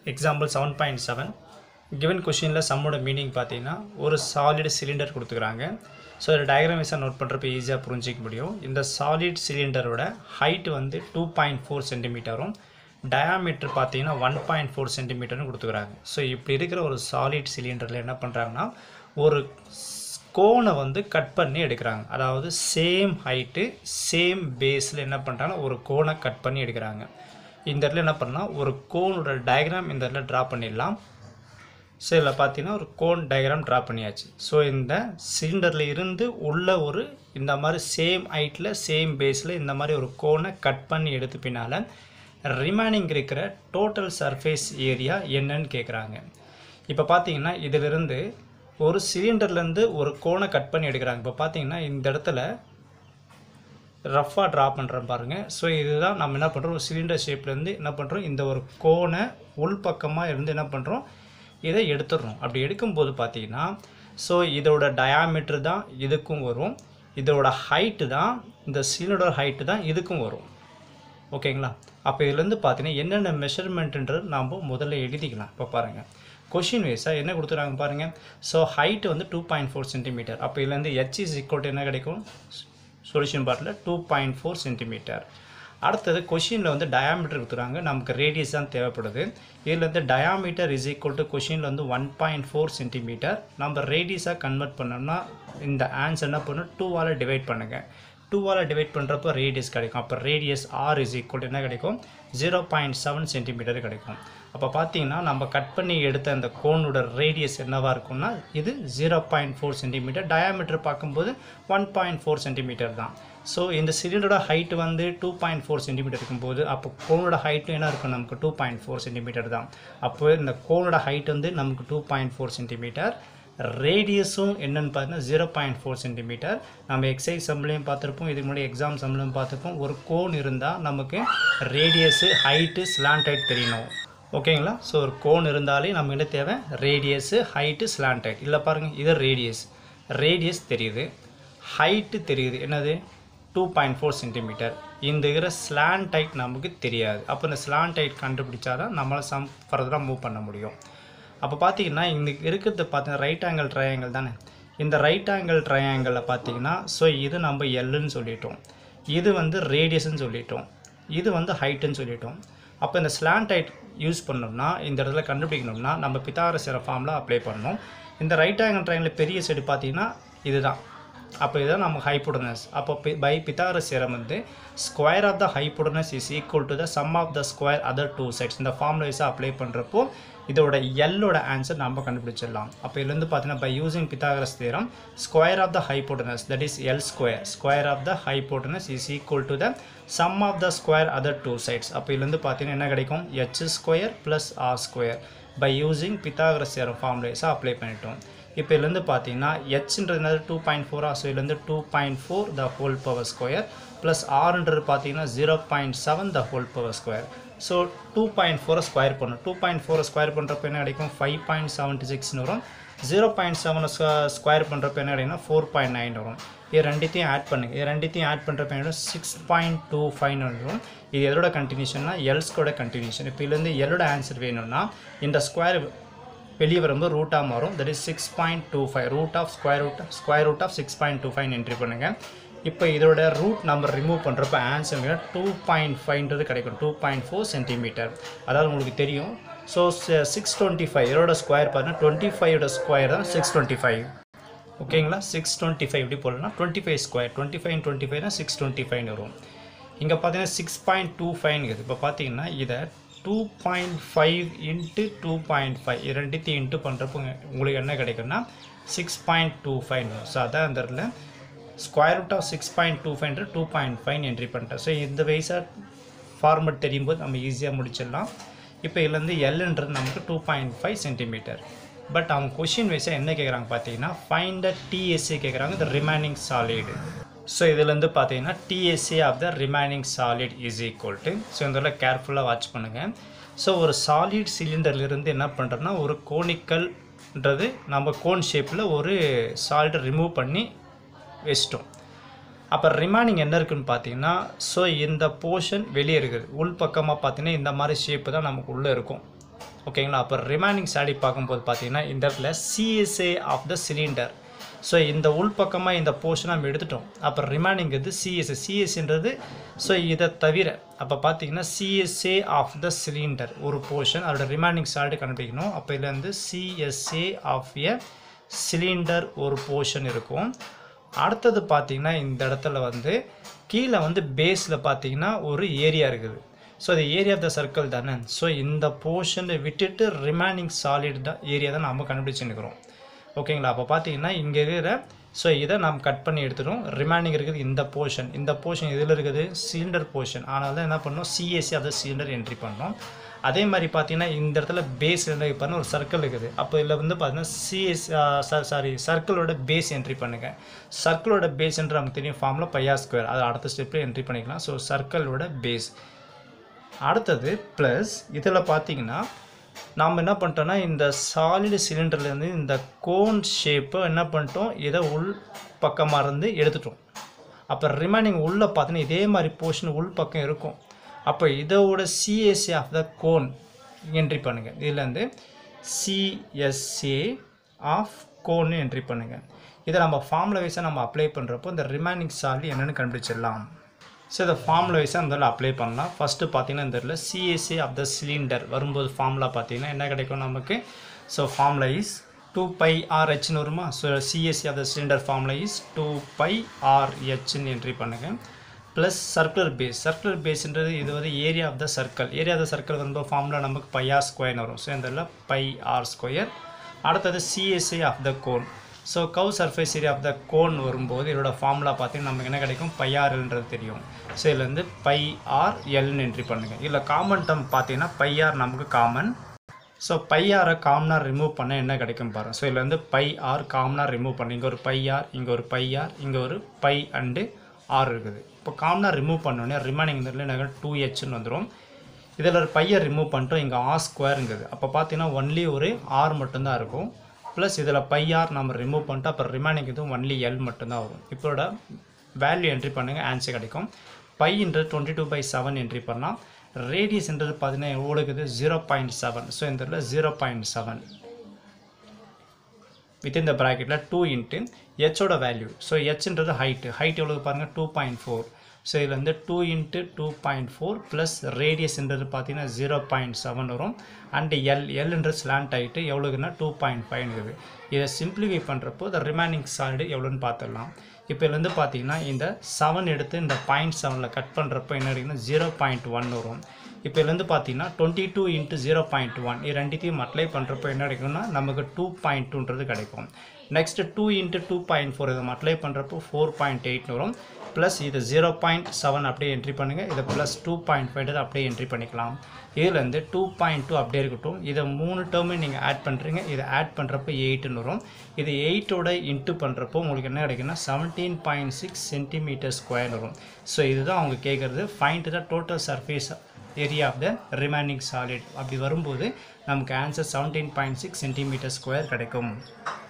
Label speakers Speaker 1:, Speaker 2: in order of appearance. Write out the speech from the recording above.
Speaker 1: example seven point seven given கொஷினில் சம்மோட meaning பார்த்தீங்கன்னா ஒரு சாலிட் சிலிண்டர் கொடுத்துக்கிறாங்க ஸோ இதில் டயக்ராம் வைஸாக நோட் பண்ணுறப்ப ஈஸியாக புரிஞ்சிக்க முடியும் இந்த சாலிட் சிலிண்டரோட ஹைட் வந்து டூ பாயிண்ட் ஃபோர் சென்டிமீட்டரும் டயாமீட்டர் பார்த்தீங்கன்னா ஒன் பாயிண்ட் ஃபோர் சென்டிமீட்டர்னு கொடுத்துக்கிறாங்க ஸோ இப்படி இருக்கிற ஒரு சாலிட் சிலிண்டரில் என்ன பண்ணுறாங்கன்னா ஒரு கோனை வந்து கட் பண்ணி எடுக்கிறாங்க அதாவது சேம் ஹைட்டு சேம் பேஸில் என்ன பண்ணுறாங்கன்னா ஒரு கோனை கட் பண்ணி எடுக்கிறாங்க இந்த இடத்துல என்ன பண்ணால் ஒரு கோனோட டயக்ராம் இந்த இடத்துல ட்ரா பண்ணிடலாம் ஸோ இதில் பார்த்தீங்கன்னா ஒரு கோன் டயக்ராம் ட்ரா பண்ணியாச்சு ஸோ இந்த சிலிண்டரில் இருந்து உள்ள ஒரு இந்த மாதிரி சேம் ஹைட்டில் சேம் பேஸில் இந்த மாதிரி ஒரு கோனை கட் பண்ணி எடுத்து பின்னால் ரிமைனிங் இருக்கிற டோட்டல் சர்ஃபேஸ் ஏரியா என்னன்னு கேட்குறாங்க இப்போ பார்த்தீங்கன்னா இதிலிருந்து ஒரு சிலிண்டர்லேருந்து ஒரு கோனை கட் பண்ணி எடுக்கிறாங்க இப்போ பார்த்தீங்கன்னா இந்த இடத்துல ரஃப்பாக ட்ரா பண்ணுறோம் பாருங்கள் ஸோ இதுதான் நம்ம என்ன பண்ணுறோம் ஒரு சிலிண்டர் ஷேப்லேருந்து என்ன பண்ணுறோம் இந்த ஒரு கோனை உள்பக்கமாக இருந்து என்ன பண்ணுறோம் இதை எடுத்துடுறோம் அப்படி எடுக்கும்போது பார்த்தீங்கன்னா ஸோ இதோட டயாமீட்டர் தான் இதுக்கும் வரும் இதோட ஹைட்டு தான் இந்த சிலிண்டரோட ஹைட்டு தான் இதுக்கும் வரும் ஓகேங்களா அப்போ இதுலேருந்து பார்த்தீங்கன்னா என்னென்ன மெஷர்மெண்ட்டுன்றது நாம் முதல்ல எழுதிக்கலாம் இப்போ பாருங்கள் கொஷின் வைஸாக என்ன கொடுத்துறாங்க பாருங்கள் ஸோ ஹைட் வந்து டூ பாயிண்ட் ஃபோர் சென்டிமீட்டர் அப்போ இதுலேருந்து ஹெச் இஸ் ஈக்குவல் என்ன கிடைக்கும் சொல்யூஷன் பார்ட்டில் டூ பாயிண்ட் ஃபோர் சென்டிமீட்டர் அடுத்தது கொஷினில் வந்து டயாமீட்டர் கொடுத்துறாங்க நமக்கு ரேடியஸ் தான் தேவைப்படுது இதில் வந்து டயாமீட்டர் இஸ் ஈக்குவல் டு கொஷினில் வந்து ஒன் பாயிண்ட் ஃபோர் சென்டிமீட்டர் நம்ம ரேடியஸாக கன்வெர்ட் பண்ணோம்னா இந்த ஆன்சர் என்ன பண்ணும் டூவால் டிவைட் பண்ணுங்கள் டூவால் டிவைட் பண்ணுறப்போ ரேடியஸ் கிடைக்கும் அப்போ ரேடியஸ் ஆர் இஸ் ஈக்குவல் என்ன கிடைக்கும் ஜீரோ பாயிண்ட் செவன் சென்டிமீட்டர் கிடைக்கும் அப்போ பார்த்தீங்கன்னா நம்ம கட் பண்ணி எடுத்த அந்த கோனோட ரேடியஸ் என்னவாக இருக்கும்னா இது zero point four centimetre diameter பார்க்கும்போது ஒன் பாயிண்ட் ஃபோர் சென்டிமீட்டர் தான் ஸோ இந்த சிலிண்டரோட ஹைட் வந்து டூ பாயிண்ட் ஃபோர் சென்டிமீட்டர் இருக்கும்போது அப்போ கோனோட ஹைட்டும் என்ன இருக்கும் நமக்கு டூ பாயிண்ட் ஃபோர் சென்டிமீட்டர் தான் அப்போ இந்த கோனோட ஹைட் வந்து நமக்கு டூ பாயிண்ட் ஃபோர் சென்டிமீட்டர் ரேடியஸும் என்னன்னு பார்த்தீங்கன்னா ஜீரோ பாயிண்ட் ஃபோர் சென்டிமீட்டர் நம்ம எக்ஸைஸ் சம்லையும் பார்த்துருப்போம் இதுக்கு முன்னாடி எக்ஸாம் சம்லையும் பார்த்துருப்போம் ஒரு கோன் இருந்தால் நமக்கு ரேடியஸு ஹைட்டு ஸ்லாண்ட் ஹைட் தெரியணும் ஓகேங்களா ஸோ ஒரு கோன் இருந்தாலே நம்ம என்ன தேவை ரேடியஸு ஹைட்டு ஸ்லாண்ட் ஹைட் இல்லை பாருங்கள் இது ரேடியஸ் ரேடியஸ் தெரியுது ஹைட்டு தெரியுது என்னது டூ பாயிண்ட் ஃபோர் சென்டிமீட்டர் இந்த இருக்கிற ஸ்லாண்ட் ஹைட் நமக்கு தெரியாது அப்போ இந்த ஸ்லாண்ட் ஹைட் கண்டுபிடிச்சா தான் நம்மளால் சம் ஃபர்தராக மூவ் பண்ண முடியும் அப்போ பார்த்தீங்கன்னா இந்த இருக்கிறது பார்த்தீங்கன்னா ரைட் ஆங்கிள் ட்ரையாங்கிள் தானே இந்த ரைட் ஆங்கிள் ட்ரையாங்கிளில் பார்த்தீங்கன்னா ஸோ இது நம்ம எல்லுன்னு சொல்லிட்டோம் இது வந்து ரேடியஸ்ன்னு சொல்லிட்டோம் இது வந்து ஹைட்டுன்னு சொல்லிட்டோம் அப்போ இந்த ஸ்லாண்ட் ஹைட் யூஸ் பண்ணோம்னா இந்த இடத்துல கண்டுபிடிக்கணும்னா நம்ம பித்தாரசிற ஃபார்மில் அப்ளை பண்ணணும் இந்த ரைட் ஆங்கிள் ட்ரையாங்கிள் பெரிய சைடு பார்த்தீங்கன்னா இதுதான் அப்போ இதுதான் நம்ம ஹைப்போடனஸ் அப்போ பை பித்தாரஸ் தியரம் வந்து square of the hypotenuse is equal to the sum of the square other two sides இந்த ஃபார்முலா வைஸாக அப்ளை பண்ணுறப்போ இதோட எல்லோட ஆன்சர் நம்ம கண்டுபிடிச்சிடலாம் அப்போ இதுலேருந்து பார்த்தீங்கன்னா by using Pythagoras theorem square of the hypotenuse that is L square square of the hypotenuse is equal to the sum of the square other two sides அப்போ இதுலேருந்து பார்த்தீங்கன்னா என்ன கிடைக்கும் H square plus R square by using Pythagoras theorem formula வைஸாக apply பண்ணிட்டோம் இப்போ இதுலேருந்து பார்த்தீங்கன்னா ஹெச்ன்றது டூ பாயிண்ட் ஃபோரா ஸோ இதுலேருந்து two point four the whole power square plus ஆர்ன்றது பார்த்தீங்கன்னா zero point seven the whole power square so two point ஃபோரை ஸ்கொயர் பண்ணும் டூ பாயிண்ட் ஃபோரை ஸ்கொயர் பண்ணுறப்ப என்ன கிடைக்கும் ஃபைவ் பாயிண்ட் செவன்ட்டி சிக்ஸ்னு வரும் ஜீரோ பாயிண்ட் செவனை ஸ்கொயர் பண்ணுறப்ப என்ன கிடைக்கும்னா ஃபோர் பாயிண்ட் நைன் வரும் இது ரெண்டுத்தையும் ஆட் பண்ணுங்கள் இது ரெண்டுத்தையும் ஆட் பண்ணுறப்ப என்ன சிக்ஸ் பாயிண்ட் டூ ஃபைவ் வரும் இது எதோட கண்டினியூஷன்னா எல்ஸ்கோட கண்டினியூஷன் இப்போ இதுலேருந்து எல்லோட ஆன்சர் வேணும்னா இந்த ஸ்கொயர் வெளியே வரும்போது ரூட்டாக மாறும் that is six point two five root of square root square root of six point two five entry பண்ணுங்கள் இப்போ இதோட ரூட் நம்பர் ரிமூவ் பண்ணுறப்ப ஆன்சர் டூ பாயிண்ட் ஃபைவ்ன்றது கிடைக்கும் டூ பாயிண்ட் ஃபோர் சென்டிமீட்டர் அதாவது உங்களுக்கு தெரியும் ஸோ சிக்ஸ் டுவெண்ட்டி ஃபைவ் இதோட ஸ்கொயர் பார்த்தீங்கன்னா டுவெண்ட்டி ஃபைவோட ஸ்கொயர் தான் சிக்ஸ் டுவெண்ட்டி ஃபைவ் ஓகேங்களா சிக்ஸ் டுவெண்ட்டி ஃபைவ் இப்படி போடலாம் twenty five square twenty five twenty five தான் சிக்ஸ் டுவெண்ட்டி ஃபைவ்னு வரும் இங்கே பார்த்தீங்கன்னா சிக்ஸ் பாயிண்ட் டூ ஃபைவ்னுக்குது இப்போ பார்த்தீங்கன்னா இதை two point five into two point five ரெண்டுத்தையும் இன்ட்டு பண்ணுறப்போ உங்களுக்கு என்ன கிடைக்கும்னா six point two five so அதான் அந்த இடத்துல square root of six point two five two point five entry பண்ணிட்டேன் ஸோ இந்த வயசாக ஃபார்மெட் தெரியும் போது நம்ம ஈஸியாக முடிச்சிடலாம் இப்போ இதுலேருந்து எல்ன்றது நமக்கு two point five centimetre but அவங்க கொஷின் வைஸாக என்ன கேட்குறாங்க பார்த்தீங்கன்னா ஃபைண்ட் த டிஎஸ்சி கேட்குறாங்க த ரிமைனிங் சாலிடு ஸோ இதுலேருந்து பார்த்தீங்கன்னா TSC of the remaining solid is equal to so இந்த கேர்ஃபுல்லாக வாட்ச் பண்ணுங்கள் ஸோ ஒரு சாலிட் சிலிண்டர்லேருந்து என்ன பண்ணுறோன்னா ஒரு கோனிக்கல்ன்றது நம்ம கோன் ஷேப்பில் ஒரு சாலிடை ரிமூவ் பண்ணி வச்சிட்டோம் அப்போ ரிமைனிங் என்ன இருக்குன்னு பார்த்தீங்கன்னா ஸோ இந்த போர்ஷன் வெளியே இருக்குது உள் பக்கமாக பார்த்தீங்கன்னா இந்த மாதிரி ஷேப்பு தான் நமக்கு உள்ளே இருக்கும் ஓகேங்களா அப்போ ரிமைனிங் சாலிட் பார்க்கும்போது பார்த்தீங்கன்னா இந்த இடத்துல CSA of the cylinder so இந்த உள்பக்கமாக இந்த போர்ஷன் நம்ம எடுத்துட்டோம் அப்புறம் ரிமைனிங் இது சிஎஸ்ஏ சிஎஸ்ன்றது ஸோ இதை தவிர அப்போ பார்த்தீங்கன்னா சிஎஸ்ஏ ஆஃப் த சிலிண்டர் ஒரு போர்ஷன் அதோட ரிமைனிங் சால்ட்டு கண்டுபிடிக்கணும் அப்போ இதில் வந்து சிஎஸ்ஏ ஆஃப் எ சிலிண்டர் ஒரு போர்ஷன் இருக்கும் அடுத்தது பார்த்தீங்கன்னா இந்த இடத்துல வந்து கீழே வந்து பேஸில் பார்த்தீங்கன்னா ஒரு ஏரியா இருக்குது ஸோ அது ஏரியா ஆஃப் த சர்க்கிள் தானே ஸோ இந்த போர்ஷனை விட்டுட்டு ரிமைனிங் சாலிட் தான் ஏரியா தான் நம்ம கண்டுபிடிச்சுன்னுக்கிறோம் ஓகேங்களா அப்போ பார்த்தீங்கன்னா இங்கே இருக்கிற ஸோ இதை நாம் கட் பண்ணி எடுத்துடும் ரிமைனிங் இருக்குது இந்த போர்ஷன் இந்த போர்ஷன் இதில் இருக்குது சிலிண்டர் போர்ஷன் ஆனால் தான் என்ன பண்ணணும் CSC of the cylinder entry பண்ணோம் அதே மாதிரி பார்த்தீங்கன்னா இந்த இடத்துல பேஸ் பாருங்க ஒரு சர்க்கிள் இருக்குது அப்போ இதில் வந்து பார்த்தீங்கன்னா சிஎஸ் சாரி சர்க்கிளோட பேஸ் என்ட்ரி பண்ணுங்க சர்க்கிளோட பேஸ்ன்ற நமக்கு தெரியும் ஃபார்மில் பையா ஸ்கொயர் அது அடுத்த ஸ்டெப்பில் என்ட்ரி பண்ணிக்கலாம் ஸோ சர்க்கிளோட பேஸ் அடுத்தது ப்ளஸ் இதில் பார்த்தீங்கன்னா நாம் என்ன பண்ணிட்டோம்னா இந்த சாலிடு சிலிண்டர்லேருந்து இந்த கோன் ஷேப்பை என்ன பண்ணிட்டோம் இதை உள் பக்கமாக இருந்து எடுத்துட்டோம் அப்போ ரிமைனிங் உள்ளே பார்த்தீங்கன்னா இதே மாதிரி போர்ஷன் உள் பக்கம் இருக்கும் அப்போ இதோட CSA of the cone entry பண்ணுங்கள் இதுலேருந்து சிஎஸ்ஏ ஆஃப் கோன்னு என்ட்ரி பண்ணுங்கள் இதை நம்ம ஃபார்முலா வைஸாக நம்ம அப்ளை பண்ணுறப்போ இந்த ரிமைனிங் சாலி என்னென்னு கண்டுபிடிச்சிடலாம் ஸோ இதை ஃபார்முலா வைஸாக இந்த இடத்துல அப்ளை பண்ணலாம் ஃபஸ்ட்டு பார்த்தீங்கன்னா இந்த இடத்துல சிஎஸ்ஏ ஆஃப் த சிலிண்டர் வரும்போது ஃபார்முலா பார்த்தீங்கன்னா என்ன கிடைக்கும் நமக்கு so formula is two pi ஆர்ஹெச்னு வருமா so CSC of the cylinder formula is two pi ஆர்ஹெச்னு என்ட்ரி பண்ணுங்கள் ப்ளஸ் சர்க்குலர் பேஸ் சர்க்குலர் பேஸ்ன்றது இது வந்து area of the circle area of the circle வரும்போது ஃபார்முலா நமக்கு பை ஆர் ஸ்கொயர்னு வரும் ஸோ இந்த இடத்துல பை ஆர் ஸ்கொயர் அடுத்தது CSA of the cone so கவ் surface area of the cone வரும்போது இதோட ஃபார்முலா பார்த்தீங்கன்னா நமக்கு என்ன கிடைக்கும் பை ஆர்ன்றது தெரியும் ஸோ இதில் வந்து பை ஆர் எல்னு என்ட்ரி பண்ணுங்கள் இதில் காமன் டேர்ம் பார்த்தீங்கன்னா பை ஆர் நமக்கு காமன் ஸோ பை ஆரை காமனாக ரிமூவ் பண்ண என்ன கிடைக்கும் பாருங்கள் ஸோ இதில் வந்து பை ஆர் காமனாக ரிமூவ் பண்ணி இங்கே ஒரு பை ஆர் இங்கே ஒரு பை ஆர் இங்கே ஒரு பை அண்டு ஆர் இருக்குது இப்போ காமனாக ரிமூவ் பண்ணோடனே ரிமைனிங் இதில் என்ன டூ ஹெச்னு வந்துடும் இதில் ஒரு பையை ரிமூவ் பண்ணிட்டோம் இங்கே ஆர் ஸ்கொயருங்குது அப்போ பார்த்தீங்கன்னா ஒன்லி ஒரு ஆர் மட்டும்தான் இருக்கும் ப்ளஸ் இதில் பை ஆர் நம்ம ரிமூவ் பண்ணிட்டு அப்புறம் ரிமைனிங் இதுவும் ஒன்லி எல் மட்டும்தான் வரும் இப்போட வேல்யூ என்ட்ரி பண்ணுங்கள் ஆன்சர் கிடைக்கும் பைன்றது twenty two by seven entry பண்ணலாம் ரேடியஸ்ன்றது பார்த்தீங்கன்னா எவ்வளோ இருக்குது ஜீரோ பாயிண்ட் செவன் ஸோ இந்த இடத்துல zero point seven within the ப்ராக்கெட்டில் டூ இன்ட்டு ஹெச்சோட வேல்யூ ஸோ ஹெச்ன்றது ஹைட்டு ஹைட் எவ்வளோ பாருங்கள் டூ பாயிண்ட் ஃபோர் ஸோ இதில் வந்து two into two point four plus ரேடியஸ்ன்றது பார்த்தீங்கன்னா ஜீரோ பாயிண்ட் செவன் வரும் அண்டு எல் எல்ன்றது ஸ்லாண்ட் ஹைட்டு எவ்வளோக்குன்னா டூ பாயிண்ட் ஃபைவ் இருக்குது இதை சிம்பிளிஃபை பண்ணுறப்போ இந்த ரிமைனிங் சாலிடு எவ்வளோன்னு பார்த்துடலாம் இப்போ இதுல வந்து பார்த்தீங்கன்னா இந்த செவன் எடுத்து இந்த பாயிண்ட் செவனில் கட் பண்ணுறப்போ என்ன கிடைக்குன்னா ஜீரோ பாயிண்ட் ஒன் வரும் இப்போ இதுலேருந்து பார்த்தீங்கன்னா twenty two into zero point one இது ரெண்டுத்தையும் அப்ளை பண்ணுறப்போ என்ன கிடைக்கும்னா நமக்கு டூ பாயிண்ட் டூன்றது கிடைக்கும் next two into two point four இதை அப்ளை பண்ணுறப்போ ஃபோர் பாயிண்ட் எயிட்னு வரும் ப்ளஸ் இது ஜீரோ பாயிண்ட் செவன் அப்படியே என்ட்ரி பண்ணுங்கள் இதை ப்ளஸ் டூ பாயிண்ட் ஃபைவ் அப்படியே என்ட்ரி பண்ணிக்கலாம் இதுலேருந்து டூ பாயிண்ட் டூ அப்படியே இருக்கட்டும் இதை மூணு டேர்மே நீங்கள் ஆட் பண்ணுறீங்க இதை ஆட் பண்ணுறப்போ எயிட்டுன்னு வரும் இது எயிட்டோட இன்ட்டு பண்ணுறப்போ உங்களுக்கு என்ன கிடைக்குன்னா seventeen point six centimetre square வரும் ஸோ இதுதான் அவங்க கேட்குறது find the total surface area of the remaining solid அப்படி வரும்போது நமக்கு answer seventeen point six centimetre square கிடைக்கும்